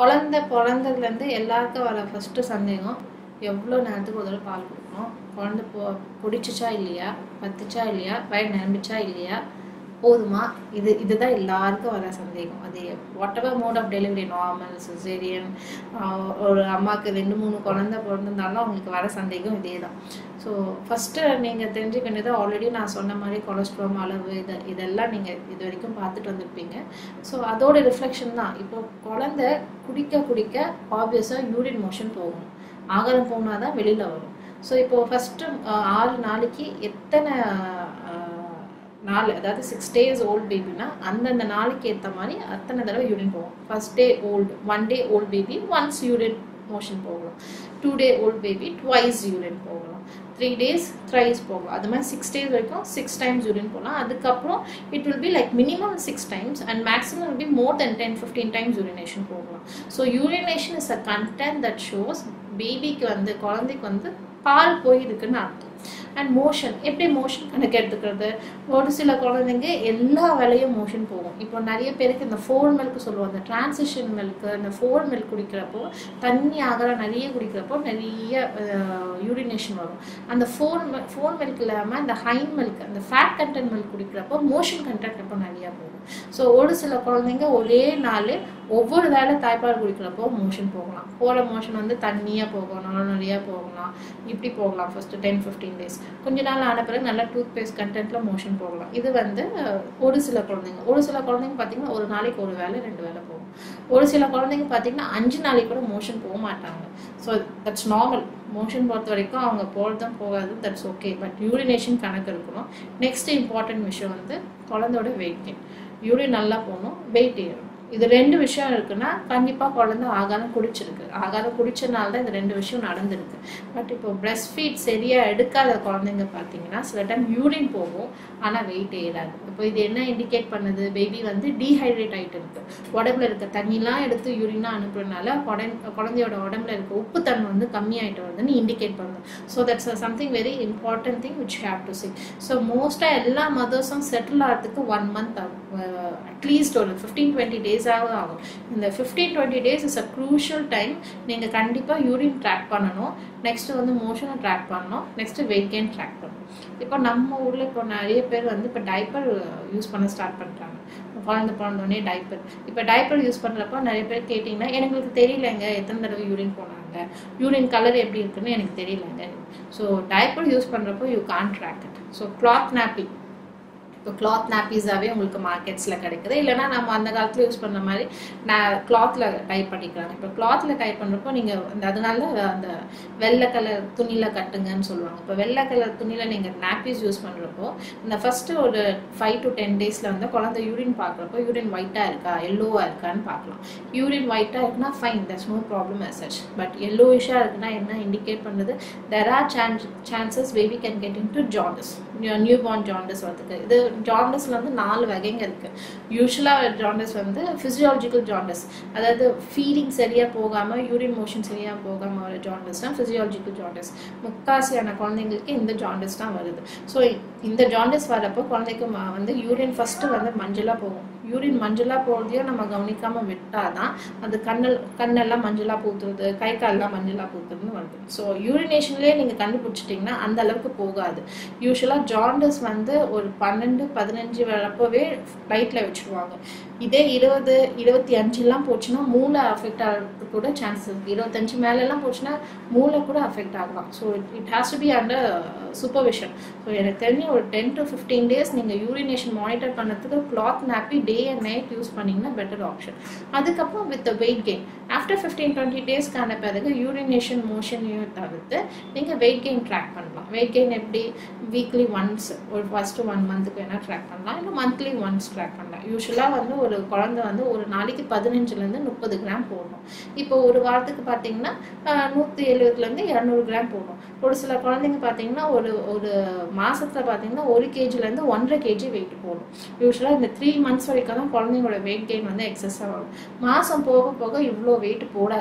குழந்தை பிறந்ததுலேருந்து எல்லாருக்கும் வர ஃபஸ்ட்டு சந்தேகம் எவ்வளோ நேரத்துக்கு ஒரு தடவை பால் கொடுக்கணும் குழந்தை பொ பிடிச்சிச்சா இல்லையா பத்துச்சா இல்லையா வயிறு நிரம்பிச்சா இல்லையா போதுமா இது இதுதான் எல்லாருக்கும் வர சந்தேகம் அது whatever mode of delivery normal caesarean ஒரு அம்மாவுக்கு ரெண்டு மூணு குழந்தை பிறந்திருந்தாலும் அவங்களுக்கு வர சந்தேகம் இதே தான் ஸோ ஃபஸ்ட்டு நீங்கள் தெரிஞ்சுக்க வேண்டியது ஆல்ரெடி நான் சொன்ன மாதிரி கொலஸ்ட்ரால் அளவு இது இதெல்லாம் நீங்கள் இது வரைக்கும் பார்த்துட்டு வந்திருப்பீங்க ஸோ அதோட ரிஃப்ளெக்ஷன் தான் இப்போ குழந்தை குடிக்க குடிக்க ஆப்வியஸாக யூரின் மோஷன் போகும் ஆகாரம் போனால் தான் வெளியில் வரும் ஸோ இப்போ ஃபஸ்ட்டு ஆறு நாளைக்கு எத்தனை ஆஹ், நாள் அதாவது சிக்ஸ் டேஸ் ஓல்ட் பேபினா அந்தந்த நாளைக்கு ஏற்ற மாதிரி அத்தனை தடவை யூரின் போகும் first day old one day old baby once urine motion போகலாம் two day old baby twice urine போகலாம் த்ரீ டேஸ் த்ரைஸ் போகலாம் அது மாதிரி சிக்ஸ் டேஸ் வரைக்கும் சிக்ஸ் டைம்ஸ் யூரின் போகலாம் அதுக்கப்புறம் it will be like minimum six times and maximum will be more then ten fifteen times urination போகலாம் so urination is a content that shows பேபிக்கு வந்து குழந்தைக்கு வந்து பால் போயிருக்குன்னு அர்த்தம் அண்ட் மோஷன் எப்படி மோஷன் கணக்கு எடுத்துக்கிறது ஒரு சில குழந்தைங்க எல்லா வேலையும் மோஷன் போகும் இப்போ நிறைய பேருக்கு இந்த ஃபோர் மில்க் சொல்லுவாங்க டிரான்சிஷன் மில்க் இந்த ஃபோர் மில்க் குடிக்கிறப்போ தண்ணி ஆகிற நிறைய குடிக்கிறப்போ நிறைய யூரினேஷன் வரும் அந்த ஃபோர் ஃபோர் மில்க் இல்லாமல் இந்த ஹைன் மில்க் அந்த ஃபேட் கண்டென்ட் மில்க் குடிக்கிறப்போ மோஷன் கண்டென்ட் அப்போ நிறையா போகும் ஸோ ஒரு சில குழந்தைங்க ஒரே நாள் ஒவ்வொரு வேளை தாய்ப்பால் குடிக்கிறப்போ மோஷன் போகலாம் போகிற மோஷன் வந்து தண்ணியாக போகணும் நிறையா போகலாம் இப்படி போகலாம் ஃபர்ஸ்ட் டென் ஃபிஃப்டீன் டேஸ் கொஞ்ச நாள் ஆன பிறகு நல்லா டூத் பேஸ்ட் கண்டென்ட்ல மோஷன் போகலாம் இது வந்து அஹ், ஒரு சில குழந்தைங்க ஒரு சில குழந்தைங்க பார்த்தீங்கன்னா ஒரு நாளைக்கு ஒரு வேளை ரெண்டு வேளை போகும் ஒரு சில குழந்தைங்க பார்த்தீங்கன்னா அஞ்சு நாளைக்கு கூட மோஷன் போக மாட்டாங்க ஸோ தட்ஸ் நார்மல் மோஷன் பொறுத்த வரைக்கும் அவங்க போகிறதும் போகாது தட்ஸ் ஓகே பட் யூரினேஷன் கணக்கு இருக்கணும் நெக்ஸ்ட் இம்பார்ட்டன்ட் விஷயம் வந்து குழந்தையோட வெயிட் கெயின் யூரின் நல்லா போகணும் வெயிட் ஏறும் இது ரெண்டு விஷயம் இருக்குன்னா கண்டிப்பாக குழந்தை ஆகாரம் குடிச்சிருக்கு ஆகாரம் குடிச்சனால தான் இந்த ரெண்டு விஷயம் நடந்திருக்கு பட் இப்போ பிரஸ்ட் ஃபீட் சரியாக எடுக்காத குழந்தைங்க பார்த்தீங்கன்னா சில டைம் யூரின் போகும் ஆனால் வெயிட் ஏறாது இப்போ இது என்ன இண்டிகேட் பண்ணுது பேபி வந்து டீஹைட்ரேட் ஆகிட்டு இருக்கு உடம்புல இருக்க தண்ணிலாம் எடுத்து யூரினாக அனுப்புறதுனால குழந்தை குழந்தையோட உடம்புல இருக்க உப்பு தன்மை வந்து கம்மியாயிட்டு வருதுன்னு இண்டிகேட் பண்ணுது so that's something very important thing which have to see so மோஸ்ட்டாக எல்லா மதர்ஸும் செட்டில் ஆகிறதுக்கு ஒன் மந்த் ஆகும் அட்லீஸ்ட் ஒரு ஃபிஃப்டீன் டுவெண்ட்டி டேஸாவது ஆகும் இந்த fifteen twenty days is a crucial time நீங்கள் கண்டிப்பாக யூரின் ட்ராக் பண்ணணும் நெக்ஸ்ட்டு வந்து மோஷனை ட்ராக் பண்ணணும் நெக்ஸ்ட்டு வெயிட் கெயின் ட்ராக் பண்ணணும் இப்போ நம்ம ஊரில் இப்போ நிறைய பேர் வந்து இப்போ டைப்பர் யூஸ் பண்ண ஸ்டார்ட் பண்ணுறாங்க குழந்தை பிறந்தோடனே டைப்பர் இப்போ டைப்பர் யூஸ் பண்ணுறப்போ நிறைய பேர் கேட்டிங்கன்னா எனக்கு தெரியலங்க எத்தனை தடவை யூரின் போனாங்க யூரின் கலர் எப்படி இருக்குன்னு எனக்கு தெரியலங்க ஸோ டைப்பர் யூஸ் பண்ணுறப்போ you can track it so cloth nappy இப்போ கிளாத் நாப்பீஸாகவே உங்களுக்கு மார்க்கெட்ஸில் கிடைக்குது இல்லைனா நம்ம அந்த காலத்தில் யூஸ் பண்ண மாதிரி நான் கிளாத்தில் டைப் பண்ணிக்கிறாங்க இப்போ கிளாத்தில் டைப் பண்ணுறப்போ நீங்கள் அந்த அதனால அந்த வெள்ளை கலர் துணியில் கட்டுங்கன்னு சொல்லுவாங்க இப்போ வெள்ளை கலர் துணியில் நீங்கள் நாப்பீஸ் யூஸ் பண்ணுறப்போ இந்த ஃபஸ்ட்டு ஒரு ஃபைவ் டு டென் டேஸில் வந்து குழந்தை யூரின் பார்க்குறப்போ யூரின் ஒயிட்டாக இருக்கா எல்லோவாக இருக்கான்னு பார்க்கலாம் யூரின் ஒயிட்டாக இருக்குன்னா fine that's no problem as such but எல்லோயிஷாக இருக்குன்னா என்ன இண்டிகேட் பண்ணுது there are chance chances baby can get into jaundice newborn jaundice வரதுக்கு இது ஜாண்டஸ்ல வந்து நாலு வகைங்க இருக்கு யூஸ்வலாக ஜாண்டஸ் வந்து ஃபிசியாலஜிக்கல் ஜாண்டஸ் அதாவது ஃபீடிங் சரியா போகாம யூரின் மோஷன் சரியா போகாம வர ஜாண்டஸ் தான் ஃபிசியாலஜிக்கல் ஜாண்டஸ் முக்காசியான குழந்தைங்களுக்கு இந்த ஜாண்டஸ் தான் வருது ஸோ இந்த ஜாண்டஸ் வரப்போ குழந்தைக்கு ம- வந்து யூரின் ஃபர்ஸ்ட் வந்து மஞ்சளா போகும் யூரின் மஞ்சளா போகிறதையும் நம்ம கவனிக்காம விட்டாதான் அது கண்ணல் கண்ணெல்லாம் மஞ்சளா பூத்துறது கை கால்லாம் மஞ்சளா பூத்துறதுன்னு வருது ஸோ யூரினேஷன்லேயே நீங்கள் கண்டுபிடிச்சிட்டிங்கன்னா அந்த அளவுக்கு போகாது யூஸ்வலாக ஜாண்டஸ் வந்து ஒரு பன்னெண்டு பதினஞ்சு வரப்போவே லைட்டில் வச்சுருவாங்க இதே இருபது இருபத்தி அஞ்சுலாம் போச்சுன்னா மூளை அஃபெக்ட் ஆகிறதுக்கு கூட சான்சஸ் இருக்குது இருபத்தஞ்சு மேலெல்லாம் போச்சுன்னா மூளை கூட அஃபெக்ட் ஆகலாம் so it has to be under supervision so எனக்கு தெரிஞ்சு ஒரு டென் டு ஃபிஃப்டீன் டேஸ் நீங்கள் யூரினேஷன் மானிட்டர் பண்ணதுக்கு cloth nappy day and night use பண்ணிங்கன்னா பெட்டர் ஆப்ஷன் அதுக்கப்புறம் with weight gain after fifteen twenty டேஸ்க்கான பிறகு யூரினேஷன் மோஷனையும் தவிர்த்து நீங்கள் வெயிட் கெயின் ட்ராக் பண்ணலாம் வெயிட் கெயின் எப்படி வீக்லி ஒன்ஸ் ஒரு ஃபஸ்ட்டு ஒன் மந்த்துக்கு வேணால் ட்ராக் பண்ணலாம் இல்லை மந்த்லி ஒன்ஸ் ட்ராக் பண்ணலாம் யூஸ்வலாக வந்து ஒரு குழந்தை வந்து ஒரு நாளைக்கு பதினஞ்சுலேருந்து முப்பது கிராம் போடணும் இப்போ ஒரு வாரத்துக்கு பார்த்தீங்கன்னா நூற்றி எழுபதுலேருந்து இரநூறு கிராம் போடணும் ஒரு சில குழந்தைங்க பார்த்தீங்கன்னா ஒரு ஒரு மாசத்துல பார்த்தீங்கன்னா ஒரு கேஜிலேருந்து ஒன்றரை கேஜி வெயிட் போடும் யூஸ்வலாக இந்த த்ரீ மந்த்ஸ் வரைக்கும் தான் குழந்தைங்களோட வெயிட் கெயின் வந்து எக்ஸஸாக வரும் மாதம் போக போக இவ்வளோ வெயிட் போடாது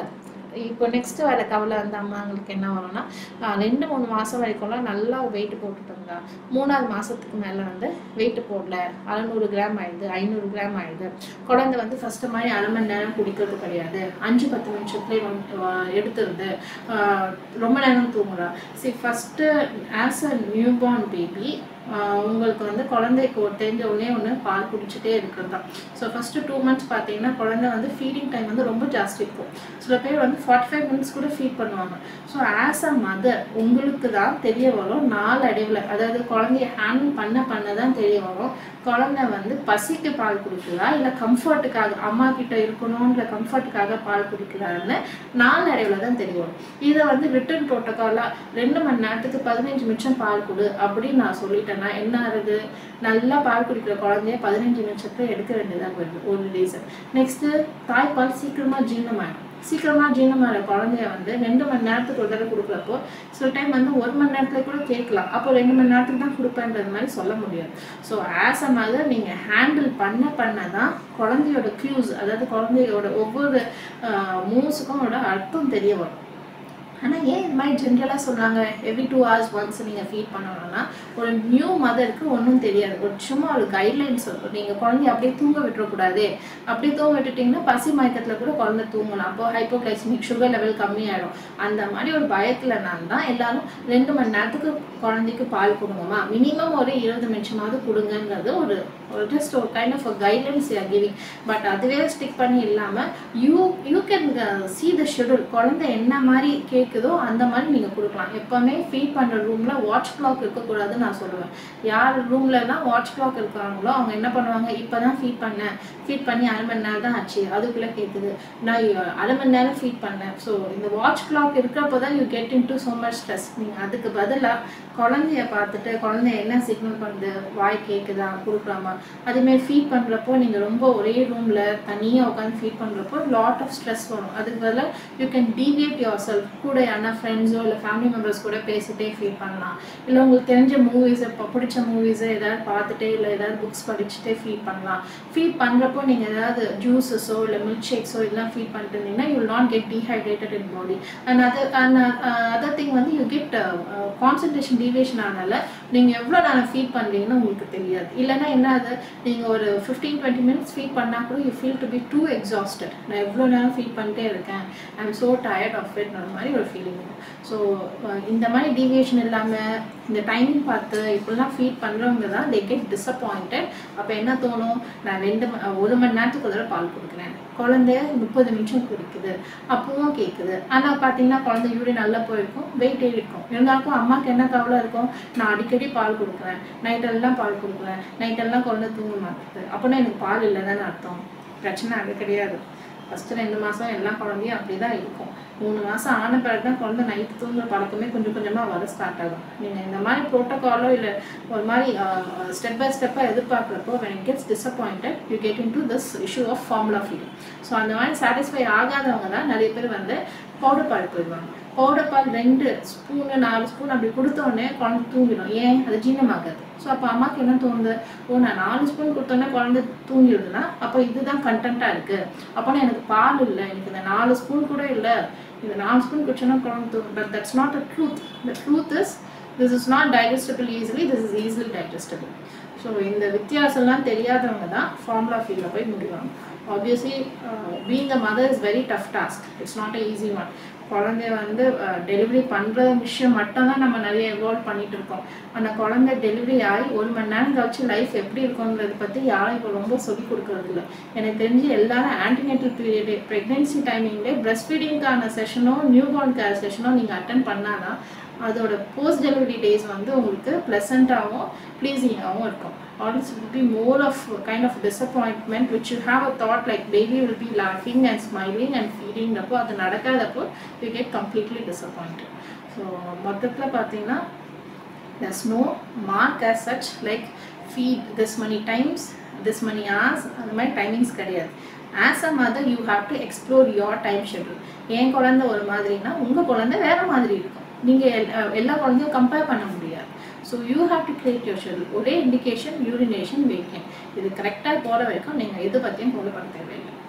இப்போ நெக்ஸ்ட் வர கவலை அந்த அம்மாங்களுக்கு என்ன வரும்னா ஆஹ் ரெண்டு மூணு மாதம் வரைக்கும்லாம் நல்லா வெயிட் போட்டுட்டு இருந்தா மூணாவது மாதத்துக்கு மேலே வந்து வெயிட் போடல அறநூறு கிராம் ஆயிடுது ஐநூறு கிராம் ஆயிடுது குழந்தை வந்து ஃபர்ஸ்ட் மாதிரி அரை மணி நேரம் குடிக்கிறது கிடையாது அஞ்சு பத்து நிமிஷத்துலேயே வந்து ஆஹ் எடுத்துருது ஆஹ் ரொம்ப நேரம் தூங்குறா சரி first as a newborn baby உங்களுக்கு வந்து குழந்தைக்கு ஒரு தெரிஞ்ச உடனே ஒன்று பால் குடிச்சிட்டே இருக்கிறது தான் ஸோ ஃபஸ்ட்டு டூ மந்த்ஸ் பார்த்தீங்கன்னா குழந்தை வந்து ஃபீடிங் டைம் வந்து ரொம்ப ஜாஸ்தி இருக்கும் சில பேர் வந்து ஃபார்ட்டி ஃபைவ் மினிட்ஸ் கூட ஃபீட் பண்ணுவாங்க ஸோ ஆஸ் அ மதர் உங்களுக்கு தான் தெரிய வரும் நாலு அடைவில் அதாவது குழந்தைய ஹேண்டில் பண்ண பண்ண தான் தெரிய வரும் குழந்தை வந்து பசிக்கு பால் குடிக்குதா இல்லை கம்ஃபர்ட்டுக்காக அம்மா கிட்ட இருக்கணுன்ற கம்ஃபர்ட்டுக்காக பால் குடிக்கிறாருன்னு நாலு அடைவில் தான் தெரிய வரும் இதை வந்து ரிட்டர்ன் ப்ரோட்டோக்காலாக ரெண்டு மணி நேரத்துக்கு பதினஞ்சு நிமிஷம் பால் கொடு அப்படின்னு நான் சொல்லிட்டேன்னா என்ன ஆகுது நல்லா பால் குடிக்கிற குழந்தைய பதினஞ்சு நிமிஷத்துல எடுக்க வேண்டியதாக போயிடுது ஒரு ரீசன் நெக்ஸ்ட்டு தாய்ப்பால் சீக்கிரமாக ஜீரணமாயிடும் சீக்கிரமாக ஜீரணமாகிற குழந்தைய வந்து ரெண்டு மணி நேரத்துக்கு ஒரு தடவை கொடுக்குறப்போ சில டைம் வந்து ஒரு மணி நேரத்துல கூட கேட்கலாம் அப்போ ரெண்டு மணி நேரத்துக்கு தான் கொடுப்பேன்றது மாதிரி சொல்ல முடியாது ஸோ ஆஸ் அ மதர் நீங்கள் ஹேண்டில் பண்ண பண்ண தான் குழந்தையோட க்யூஸ் அதாவது குழந்தையோட ஒவ்வொரு மூவ்ஸுக்கும் அதோட அர்த்தம் தெரிய வரும் ஆனால் ஏன் இது மாதிரி ஜென்ரலாக சொல்கிறாங்க எவ்ரி டூ ஹவர்ஸ் ஒன்ஸ் நீங்கள் ஃபீட் பண்ணணும்னா ஒரு நியூ மதருக்கு ஒன்றும் தெரியாது ஒரு சும்மா ஒரு கைட்லைன்ஸ் இருக்கும் நீங்கள் குழந்தைய அப்படியே தூங்க விட்டுறக்கூடாது அப்படியே தூங்க விட்டுட்டிங்கன்னா பசி மயக்கத்தில் கூட குழந்தை தூங்கலாம் அப்போ ஹைப்போகிளைசிமிக் சுகர் லெவல் கம்மியாயிடும் அந்த மாதிரி ஒரு பயத்தில் நான் தான் எல்லாரும் ரெண்டு மணி நேரத்துக்கு குழந்தைக்கு பால் கொடுங்கம்மா மினிமம் ஒரு இருபது நிமிஷமாவது கொடுங்கங்கிறது ஒரு ஒரு ஜஸ்ட் ஒரு kind of guidelines you're giving but அதுவே ஸ்டிக் பண்ணி இல்லாமல் you you can see the schedule குழந்தை என்ன மாதிரி கேட்குதோ அந்த மாதிரி நீங்கள் கொடுக்கலாம் எப்போவுமே ஃபீட் பண்ணுற ரூமில் வாட்ச் கிளாக் இருக்கக்கூடாதுன்னு நான் சொல்லுவேன் யார் ரூம்லலாம் வாட்ச் கிளாக் இருக்காங்களோ அவங்க என்ன பண்ணுவாங்க இப்போ தான் ஃபீட் பண்ணேன் ஃபீட் பண்ணி அரை மணி நேரம் தான் ஆச்சு அதுக்குள்ளே கேட்குது நான் அரை மணி நேரம் ஃபீட் பண்ணேன் ஸோ இந்த வாட்ச் கிளாக் இருக்கிறப்போ தான் you get into so much stress நீங்கள் அதுக்கு பதிலாக குழந்தைய பார்த்துட்டு குழந்தை என்ன சிக்னல் பண்ணுது வாய் கேட்குதா கொடுக்குறாமா அதேமாதிரி ஃபீட் பண்ணுறப்போ நீங்கள் ரொம்ப ஒரே ரூமில் தனியாக உட்காந்து ஃபீட் பண்ணுறப்போ லாட் ஆஃப் ஸ்ட்ரெஸ் வரும் அதுக்கு பதிலாக you can deviate yourself கூட யாரா ஃப்ரெண்ட்ஸோ இல்லை ஃபேமிலி மெம்பர்ஸ் கூட பேசிட்டே ஃபீல் பண்ணலாம் இல்லை உங்களுக்கு தெரிஞ்ச மூவிஸை இப்போ பிடிச்ச மூவிஸை ஏதாவது பார்த்துட்டே இல்லை ஏதாவது புக்ஸ் படிச்சுட்டே ஃபீல் பண்ணலாம் ஃபீல் பண்ணுறப்போ நீங்கள் ஏதாவது ஜூஸஸோ இல்லை மில்க் ஷேக்ஸோ இதெல்லாம் ஃபீல் பண்ணிட்டு இருந்தீங்கன்னா you not get dehydrated in body and other and other thing வந்து யூ கெட் கான்சன்ட்ரேஷன் டீவியேஷன் ஆனால நீங்கள் எவ்வளோ நேரம் ஃபீல் பண்ணுறீங்கன்னு உங்களுக்கு தெரியாது இல்லைன்னா என்ன அது நீங்கள் ஒரு ஃபிஃப்டீன் டுவெண்ட்டி மினிட்ஸ் ஃபீல் பண்ணால் கூட you feel to be too exhausted நான் எவ்வளோ நேரம் ஃபீல் பண்ணிட்டே இருக்கேன் I am so tired of இட்ன்ற மாதிரி ஒரு ஃபீலிங் இருக்கும் ஸோ இந்த மாதிரி டீவியேஷன் இல்லாமல் இந்த டைமிங் பார்த்து இப்படிலாம் ஃபீல் பண்ணுறவங்க தான் தே கெட் டிசப்பாயிண்டட் அப்போ என்ன தோணும் நான் ரெண்டு ம- ஒரு மணி நேரத்துக்கு ஒரு தடவை பால் கொடுக்குறேன் குழந்தைய முப்பது நிமிஷம் குடிக்குது அப்பவும் கேட்குது ஆனால் பார்த்தீங்கன்னா குழந்தை யூரின் நல்லா போயிருக்கும் வெயிட் இருக்கும் இருந்தாலும் அம்மாவுக்கு என்ன கவலை இருக்கும் நான் அடிக்கடி பால் கொடுக்குறேன் நைட்டெல்லாம் பால் கொடுக்குறேன் நைட்டெல்லாம் குழந்தை தூங்க மாட்டேது அப்படின்னா எனக்கு பால் இல்லை தானே அர்த்தம் பிரச்சனை அது கிடையாது ஃபஸ்ட்டு ரெண்டு மாதம் எல்லா குழந்தையும் அப்படி தான் இருக்கும் மூணு மாதம் ஆன பிறகு தான் குழந்தை நைட்டு தூங்குற பழக்கமே கொஞ்சம் கொஞ்சமாக வர ஸ்டார்ட் ஆகும் நீங்கள் இந்த மாதிரி ப்ரோட்டோகாலோ இல்லை ஒரு மாதிரி ஸ்டெப் பை ஸ்டெப்பாக எதிர்பார்க்குறப்போ when it gets disappointed you get into this issue of formula feeding so அந்த மாதிரி சாட்டிஸ்ஃபை ஆகாதவங்க தான் நிறைய பேர் வந்து பவுடர் பால் போயிடுவாங்க பவுடர் பால் ரெண்டு ஸ்பூனு நாலு ஸ்பூன் அப்படி கொடுத்த உடனே குழந்தை தூங்கிடும் ஏன் அது ஜீரணமாகாது ஸோ அப்போ அம்மாவுக்கு என்ன தோணுது ஓ நான் நாலு ஸ்பூன் கொடுத்தோன்னே குழந்தை தூங்கிடுதுன்னா அப்போ இதுதான் கண்டென்ட்டாக இருக்குது அப்போனா எனக்கு பால் இல்லை எனக்கு இந்த நாலு ஸ்பூன் கூட இல்லை இந்த நாலு ஸ்பூன் குடிச்சோன்னா குழந்தை தூங்கும் but that's not a truth the truth is this is not digestible easily this is easily digestible so இந்த வித்தியாசம்லாம் தெரியாதவங்க தான் ஃபார்முலா ஃபீல்டில் போய் முடிவாங்க obviously being a mother is very tough task it's not a easy one குழந்தைய வந்து delivery பண்ணுற விஷயம் மட்டும் தான் நம்ம நிறைய எவால்வ் பண்ணிட்டு இருக்கோம் ஆனால் குழந்தை டெலிவரி ஆகி ஒரு மணி நேரம் கழிச்சு லைஃப் எப்படி இருக்கும்ன்றதை பற்றி யாரும் இப்போ ரொம்ப சொல்லி கொடுக்கறது இல்லை எனக்கு தெரிஞ்சு எல்லாரும் ஆன்டினேட்டல் பீரியடு ப்ரெக்னென்சி டைமிங்லேயே பிரஸ்ட் ஃபீடிங்கான செஷனோ நியூ பார்ன் கேர் செஷனோ நீங்கள் அட்டன் பண்ணாதான் அதோட போஸ்ட் டெலிவரி டேஸ் வந்து உங்களுக்கு ப்ளசண்ட்டாகவும் ப்ளீஸிங்காகவும் இருக்கும் or else it will be more of a kind of disappointment which you have a thought like baby will be laughing and smiling and feeding அப்போ அது நடக்காதப்போ you get completely disappointed so மொத்தத்தில் பார்த்தீங்கன்னா there's no mark as such like feed this many times this many hours அந்த மாதிரி timings கிடையாது as a mother you have to explore your time schedule என் குழந்தை ஒரு மாதிரினா உங்கள் குழந்தை வேறு மாதிரி இருக்கும் நீங்கள் எல்லா குழந்தையும் கம்பேர் பண்ண முடியாது so you have to create your schedule ஒரே இண்டிகேஷன் யூரினேஷன் வெயிட்டிங் இது கரெக்டாக போகிற வரைக்கும் நீங்கள் எது பற்றியும் கவலைப்பட தேவையில்லை